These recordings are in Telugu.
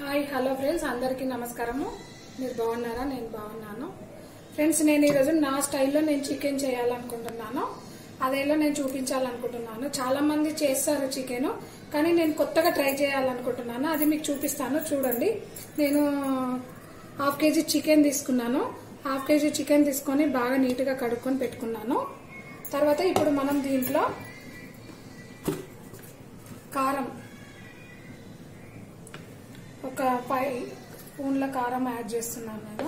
హాయ్ హలో ఫ్రెండ్స్ అందరికీ నమస్కారము మీరు బాగున్నారా నేను బాగున్నాను ఫ్రెండ్స్ నేను ఈరోజు నా స్టైల్లో నేను చికెన్ చేయాలనుకుంటున్నాను అదేలో నేను చూపించాలనుకుంటున్నాను చాలా మంది చేస్తారు చికెన్ కానీ నేను కొత్తగా ట్రై చేయాలనుకుంటున్నాను అది మీకు చూపిస్తాను చూడండి నేను హాఫ్ కేజీ చికెన్ తీసుకున్నాను హాఫ్ కేజీ చికెన్ తీసుకొని బాగా నీట్గా కడుక్కొని పెట్టుకున్నాను తర్వాత ఇప్పుడు మనం దీంట్లో కారం ఒక ఫైవ్ స్పూన్ల కారం యాడ్ చేస్తున్నాను నేను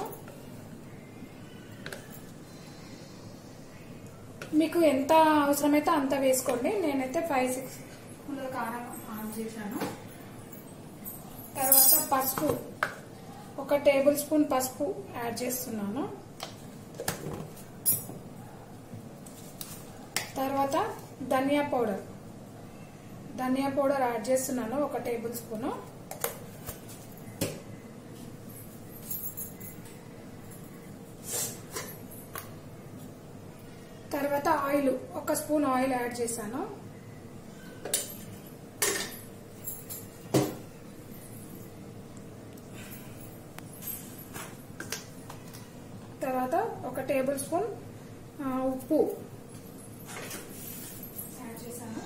మీకు ఎంత అవసరమైతే అంత వేసుకోండి నేనైతే ఫైవ్ సిక్స్ స్పూన్ల కారం యాడ్ చేశాను తర్వాత పసుపు ఒక టేబుల్ స్పూన్ పసుపు యాడ్ చేస్తున్నాను తర్వాత ధనియా పౌడర్ ధనియా పౌడర్ యాడ్ చేస్తున్నాను ఒక టేబుల్ స్పూను తర్వాత ఆయిల్ ఒక స్పూన్ ఆయిల్ యాడ్ చేశాను తర్వాత ఒక టేబుల్ స్పూన్ ఆ, ఉప్పు యాడ్ చేశాను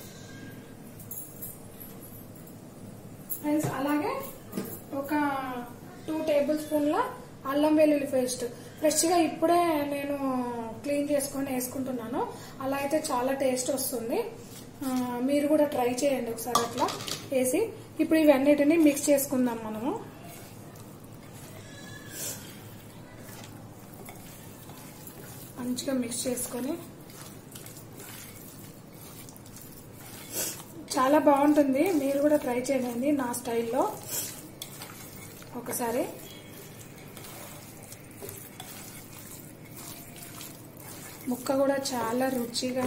ఫ్రెండ్స్ అలాగే ఒక టూ టేబుల్ స్పూన్ల అల్లం వెల్లుల్లి పేస్ట్ ఫ్రెష్గా ఇప్పుడే నేను క్లీన్ చేసుకొని వేసుకుంటున్నాను అలా అయితే చాలా టేస్ట్ వస్తుంది ఆ, మీరు కూడా ట్రై చేయండి ఒకసారి అట్లా వేసి ఇప్పుడు ఇవన్నిటిని మిక్స్ చేసుకుందాం మనము మంచిగా మిక్స్ చేసుకొని చాలా బాగుంటుంది మీరు కూడా ట్రై చేయండి నా స్టైల్లో ఒకసారి ముక్క కూడా చాలా రుచిగా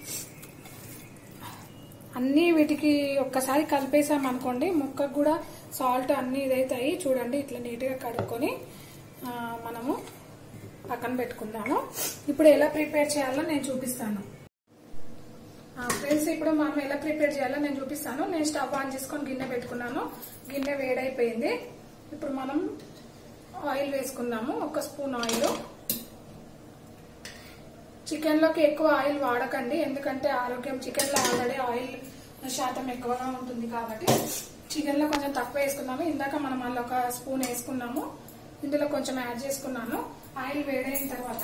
అన్నీ వీటికి ఒక్కసారి కలిపేసాం అనుకోండి ముక్కకు కూడా సాల్ట్ అన్ని ఇదైతాయి చూడండి ఇట్లా నీట్గా కడుక్కొని ఆ, మనము పక్కన పెట్టుకుందాము ఇప్పుడు ఎలా ప్రిపేర్ చేయాలో నేను చూపిస్తాను ఫ్రెండ్స్ ఇప్పుడు మనం ఎలా ప్రిపేర్ చేయాలో నేను చూపిస్తాను నేను స్టవ్ ఆన్ చేసుకొని గిన్నె పెట్టుకున్నాను గిన్నె వేడైపోయింది ఇప్పుడు మనం ఆయిల్ వేసుకుందాము ఒక స్పూన్ ఆయిల్ చికెన్ లోకి ఎక్కువ ఆయిల్ వాడకండి ఎందుకంటే ఆరోగ్యం చికెన్ లో ఆల్రెడీ ఆయిల్ శాతం ఎక్కువగా ఉంటుంది కాబట్టి చికెన్ లో కొంచెం తక్కువ వేసుకున్నాము ఇందాక మనం మళ్ళీ ఒక స్పూన్ వేసుకున్నాము ఇందులో కొంచెం యాడ్ చేసుకున్నాను ఆయిల్ వేడైన తర్వాత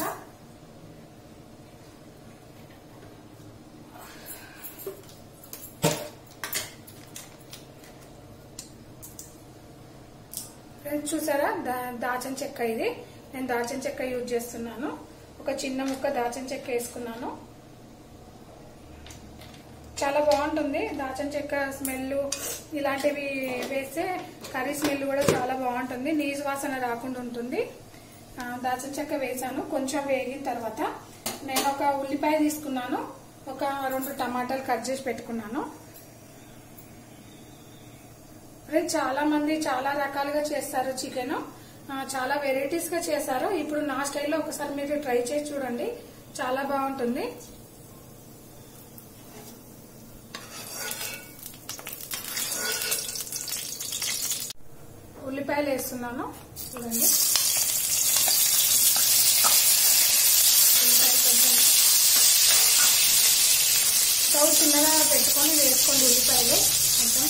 ఫ్రెండ్స్ చూసారా దా- దాల్చిన చెక్క ఇది నేను దాల్చిన చెక్క యూజ్ చేస్తున్నాను ఒక చిన్న ముక్క దాల్చిన చెక్క వేసుకున్నాను చాలా బాగుంటుంది దాల్చిన చెక్క స్మెల్ ఇలాంటివి వేస్తే కర్రీ స్మెల్ కూడా చాలా బాగుంటుంది నీజు వాసన రాకుండా ఉంటుంది ఆ, దాల్చిన చెక్క వేసాను కొంచెం వేగిన తర్వాత నేను ఒక ఉల్లిపాయ తీసుకున్నాను ఒక రెండు టమాటాలు కట్ చేసి పెట్టుకున్నాను అదే చాలా మంది చాలా రకాలుగా చేస్తారు చికెన్ చాలా వెరైటీస్ గా చేస్తారు ఇప్పుడు నా స్టైల్లో ఒకసారి మీరు ట్రై చేసి చూడండి చాలా బాగుంటుంది ఉల్లిపాయలు వేస్తున్నాను చూడండి ఉల్లిపాయలు కొంచెం స్టవ్ చిన్నగా పెట్టుకొని వేసుకోండి ఉల్లిపాయలు కొంచెం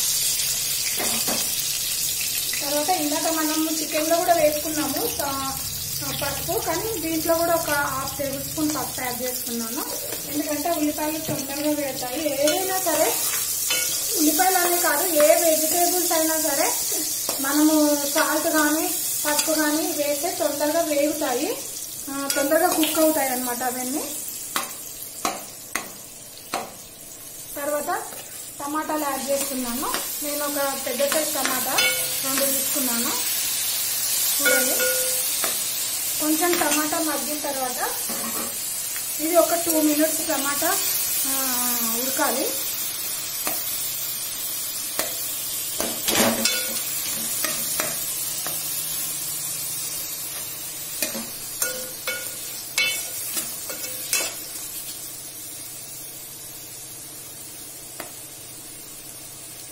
తర్వాత ఇందాక మనం చికెన్ లో కూడా వేసుకున్నాము సా- పసుపు కానీ దీంట్లో కూడా ఒక హాఫ్ టేబుల్ స్పూన్ పసుపు యాడ్ చేసుకున్నాను ఎందుకంటే ఉల్లిపాయలు తొందరగా వేస్తాయి ఏదైనా సరే ఉల్లిపాయలు అనే కాదు ఏ వెజిటేబుల్స్ అయినా సరే మనము సాల్ట్ కానీ పసుపు కానీ వేస్తే తొందరగా వేగుతాయి ఆ, తొందరగా కుక్ అవుతాయి అన్నమాట అవన్నీ తర్వాత టమాటాలు యాడ్ చేస్తున్నాను నేను ఒక పెద్ద సైజ్ టమాటా రెండు తీసుకున్నాను చూడండి కొంచెం టమాటా మగ్గిన తర్వాత ఇది ఒక టూ మినిట్స్ టమాటా ఆ, ఉడకాలి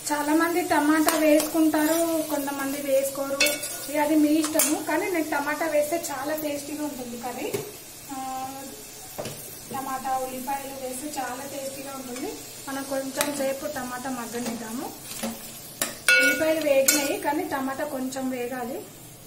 చాలా మంది టమాటా వేసుకుంటారు కొంతమంది వేసుకోరు ఇక అది మీ ఇష్టము కానీ నేను టమాటా వేస్తే చాలా టేస్టీగా ఉంటుంది కర్రీ ఆ, టమాటా ఉల్లిపాయలు వేస్తే చాలా టేస్టీగా ఉంటుంది మనం కొంచెం సేపు టమాటా మగ్గనిద్దాము ఉల్లిపాయలు వేగినాయి కానీ టమాటా కొంచెం వేగాలి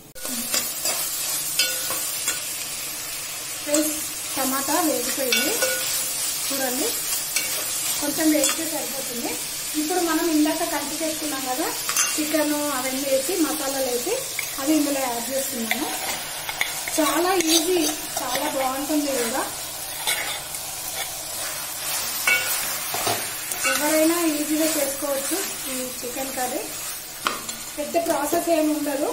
ఫ్రెండ్స్ టమాటా వేగిపోయింది చూడండి కొంచెం వేస్తే సరిపోతుంది ఇప్పుడు మనం ఇందాక కలిపి చేసుకున్నాం కదా చికెన్ అవన్నీ వేసి మసాలాలు వేసి అది ఇందులో యాడ్ చేస్తున్నాను చాలా ఈజీ చాలా బాగుంటుంది కూడా ఎవరైనా ఈజీగా చేసుకోవచ్చు ఈ చికెన్ కర్రీ పెద్ద ప్రాసెస్ ఏమి ఉండదు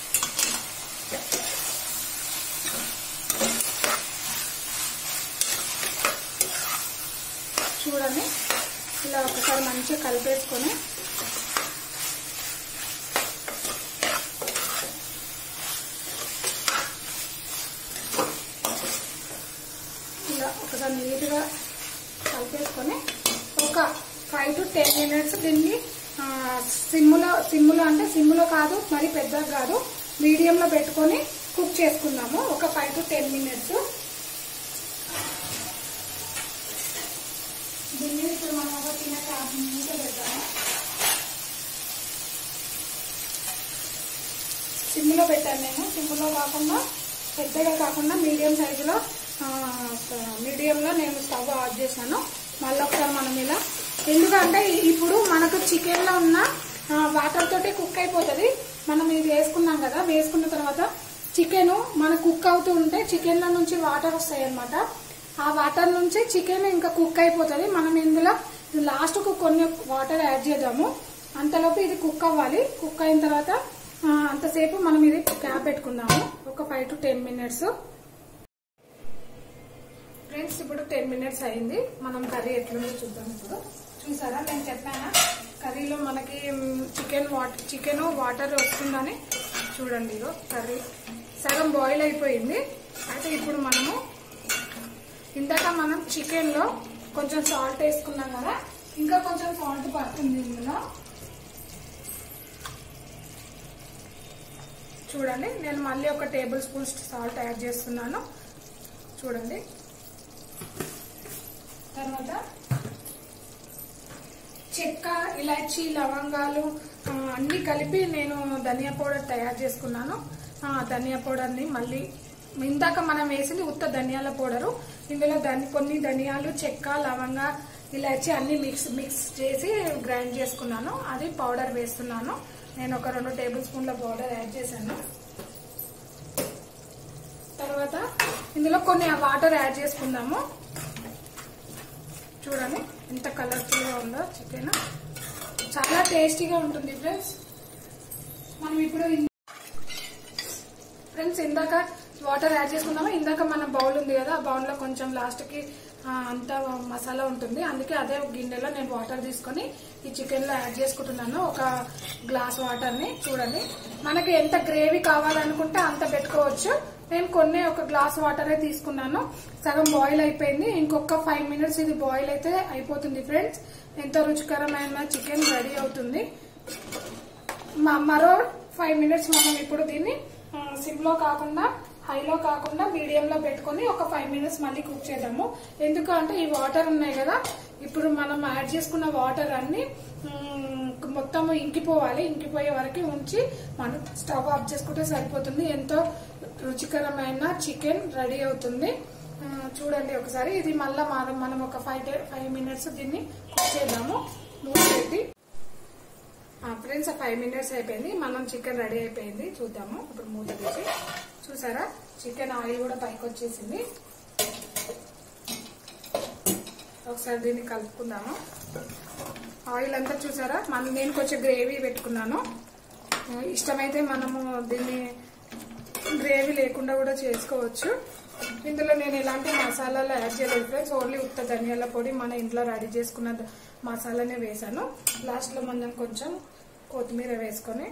చూడండి ఇలా ఒకసారి మంచిగా కలిపేసుకొని ఇలా ఒకసారి నీట్గా కలిపేసుకొని ఒక ఫైవ్ టు టెన్ మినిట్స్ దీన్ని ఆ, సిమ్ములో సిమ్ములో అంటే సిమ్ములో కాదు మరి పెద్దగా కాదు మీడియంలో పెట్టుకొని కుక్ చేసుకుందాము ఒక ఫైవ్ టు టెన్ మినిట్స్ దీన్ని ఇప్పుడు మనం ఒక తినే ట్యాప్ మూత పెడతాము సిమ్లో పెట్టాను నేను సిమ్లో కాకుండా పెద్దగా కాకుండా మీడియం సైజులో మీడియంలో నేను స్టవ్ ఆఫ్ చేశాను మళ్ళీ ఒకసారి మనం ఇలా ఎందుకంటే ఇప్పుడు మనకు చికెన్లో ఉన్న వాటర్ తోటి కుక్ అయిపోతుంది మనం ఇది వేసుకున్నాం కదా వేసుకున్న తర్వాత చికెన్ మన కుక్ అవుతూ ఉంటే చికెన్లో నుంచి వాటర్ వస్తాయి అన్నమాట ఆ వాటర్ నుంచి చికెన్ ఇంకా కుక్ అయిపోతుంది మనం ఇందులో లాస్ట్ కు కొన్ని వాటర్ యాడ్ చేద్దాము అంతలోపు ఇది కుక్ అవ్వాలి కుక్ అయిన తర్వాత ఆ, అంతసేపు మనం ఇది క్యాప్ పెట్టుకుందాము ఒక five to ten minutes friends ఇప్పుడు టెన్ మినిట్స్ అయింది మనం కర్రీ ఎట్లుందో చూద్దాం ఇప్పుడు చూసారా నేను చెప్పానా కర్రీలో మనకి చికెన్ వాటర్ చికెన్ వాటర్ వస్తుందని చూడండి ఇగో కర్రీ సగం బాయిల్ అయిపోయింది అయితే ఇప్పుడు మనము ఇందాక మనం చికెన్ లో కొంచెం సాల్ట్ వేసుకున్నాం కదా ఇంకా కొంచెం సాల్ట్ పడుతుంది ఇందులో చూడండి నేను మళ్ళీ ఒక టేబుల్ స్పూన్ సాల్ట్ యాడ్ చేస్తున్నాను చూడండి తర్వాత చెక్క ఇలాచి లవంగాలు ఆ, అన్ని కలిపి నేను ధనియా పౌడర్ తయారు చేసుకున్నాను ఆ ధనియా పౌడర్ని మళ్ళీ ఇందాక మనం వేసింది ఉత్త ధనియాల పౌడరు ఇందులో ధని కొన్ని ధనియాలు చెక్క లవంగ ఇలాచి అన్ని మిక్స్ మిక్స్ చేసి గ్రైండ్ చేసుకున్నాను అది పౌడర్ వేస్తున్నాను నేను ఒక రెండు టేబుల్ స్పూన్ల పౌడర్ యాడ్ చేశాను తర్వాత ఇందులో కొన్ని వాటర్ యాడ్ చేసుకుందాము చూడండి ఎంత కలర్ఫుల్ గా ఉందో చికెన్ చాలా టేస్టీగా ఉంటుంది ఫ్రెండ్స్ మనం ఇప్పుడు ఇన్- ఫ్రెండ్స్ ఇందాక వాటర్ యాడ్ చేసుకున్నాము ఇందాక మన బౌల్ ఉంది కదా ఆ బౌల్ లో కొంచెం లాస్ట్ కి ఆ, అంతా మసాలా ఉంటుంది అందుకే అదే గిన్నెలో నేను వాటర్ తీసుకొని ఈ చికెన్ లో యాడ్ చేసుకుంటున్నాను ఒక గ్లాస్ వాటర్ ని చూడండి మనకి ఎంత గ్రేవీ కావాలనుకుంటే అంత పెట్టుకోవచ్చు నేను కొన్ని ఒక గ్లాస్ వాటరే తీసుకున్నాను సగం బాయిల్ అయిపోయింది ఇంకొక ఫైవ్ మినిట్స్ ఇది బాయిల్ అయితే అయిపోతుంది ఫ్రెండ్స్ ఎంతో రుచికరమైన చికెన్ రెడీ అవుతుంది మ- మరో ఫైవ్ మినిట్స్ మనం ఇప్పుడు దీన్ని సిమ్ లో కాకుండా హైలో కాకుండా మీడియం లో పెట్టుకొని ఒక ఫైవ్ మినిట్స్ మళ్ళీ కుక్ చేద్దాము ఎందుకంటే ఈ వాటర్ ఉన్నాయి కదా ఇప్పుడు మనం యాడ్ చేసుకున్న వాటర్ అన్ని మ్, మొత్తం ఇంకిపోవాలి ఇంకిపోయే వరకు ఉంచి మనం స్టవ్ ఆఫ్ చేసుకుంటే సరిపోతుంది ఎంతో రుచికరమైన చికెన్ రెడీ అవుతుంది ఆ, చూడండి ఒకసారి ఇది మళ్ళీ మనం మనం ఒక ఫైవ్ ఫైవ్ మినిట్స్ దీన్ని కుక్ చేద్దాము మూత పెట్టి ఫ్రెండ్స్ ఫైవ్ మినిట్స్ అయిపోయింది మనం చికెన్ రెడీ అయిపోయింది చూద్దాము ఇప్పుడు మూత తీసి చూసారా చికెన్ ఆయిల్ కూడా పైకి వచ్చేసింది ఒకసారి దీన్ని కలుపుకుందాము ఆయిల్ అంతా చూసారా మనం నేను కొంచెం గ్రేవీ పెట్టుకున్నాను ఆ, ఇష్టమైతే మనము దీన్ని గ్రేవీ లేకుండా కూడా చేసుకోవచ్చు ఇందులో నేను ఎలాంటి మసాలాలు యాడ్ చేయలేదు ఫ్రెండ్స్ ఓన్లీ ఉత్త ధనియాల పొడి మన ఇంట్లో రెడీ చేసుకున్న ద- మసాలానే వేసాను లాస్ట్ లో మనం కొంచెం కొత్తిమీర వేసుకొని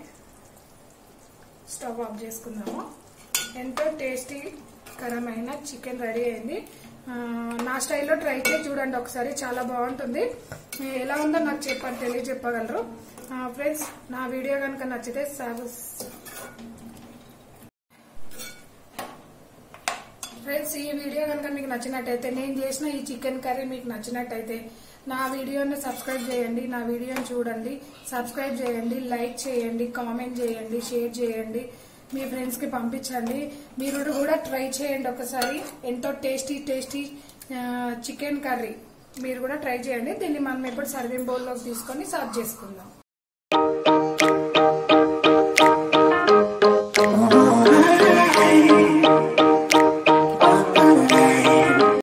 స్టవ్ ఆఫ్ చేసుకుందాము ఎంతో టేస్టీ కరమైన చికెన్ రెడీ అయింది ఆ, నా స్టైల్లో ట్రై చేసి చూడండి ఒకసారి చాలా బాగుంటుంది ఎలా ఉందో నాకు చెప్పండి తెలియజెప్పగలరు ఫ్రెండ్స్ నా వీడియో కనుక నచ్చితే సబ్ ఫ్రెండ్స్ ఈ వీడియో కనుక మీకు నచ్చినట్టయితే నేను చేసిన ఈ చికెన్ కర్రీ మీకు నచ్చినట్టయితే నా వీడియోని సబ్స్క్రైబ్ చేయండి నా వీడియోని చూడండి సబ్స్క్రైబ్ చేయండి లైక్ చేయండి కామెంట్ చేయండి షేర్ చేయండి మీ ఫ్రెండ్స్ కి పంపించండి మీరు కూడా ట్రై చేయండి ఒకసారి ఎంతో టేస్టీ టేస్టీ చికెన్ కర్రీ మీరు కూడా ట్రై చేయండి దీన్ని మనం ఇప్పుడు సర్వింగ్ బౌల్లోకి తీసుకొని సర్వ్ చేసుకుందాం Oh,